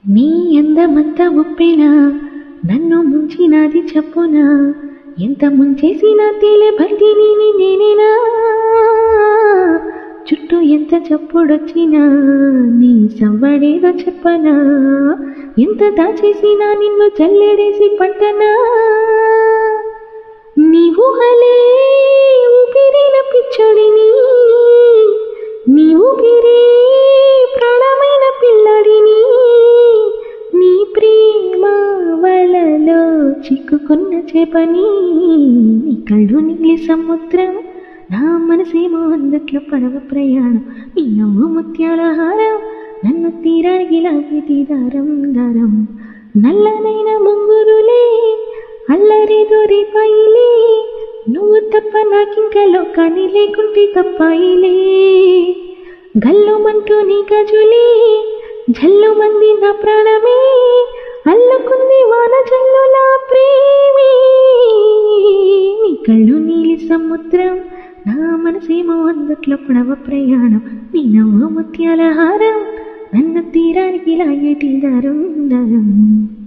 నీ అందమంత ఉప్పెన నన్ను ముంచినది చెప్పున ఎంత ముంచేసినా తేలే భర్తీ నేనే నేనేనా చుట్టూ ఎంత చప్పుడొచ్చినా నీ సవ్వడేదో చెప్పనా ఎంత దాచేసినా నిన్ను చల్లెడేసి పట్టనా నీ ఊహలే ఊపిరిన పిచ్చడిని నీ ఊపిరే ప్రాణమైన పిల్లడిని నీ ప్రేమ వలలో చిక్కుకున్న చేపని నీ కళ్ళు నీలి సముద్రం నా మనసేమో అందట్లో పడవ ప్రయాణం నీ నవ్వు ముత్యాల హారం నన్ను తీరానికి లాగేది దారం దారం నల్లనైన ముంగురులే అల్లరి దొరి పైలే నువ్వు తప్ప నాకింక లోకాన్ని లేకుంటే తప్పాయిలే గల్లుమంటూ నీ గజులే జల్లు మంది నా ప్రాణమే అల్లుకుంది వాన జల్లులా ప్రేమే నీ కళ్ళు నీలి సముద్రం నా మనసేమో అందుట్లో పడవ ప్రయాణం నీ నవ్వు ముత్యాల హారం నన్ను తీరానికి లాగేటి దారం దారం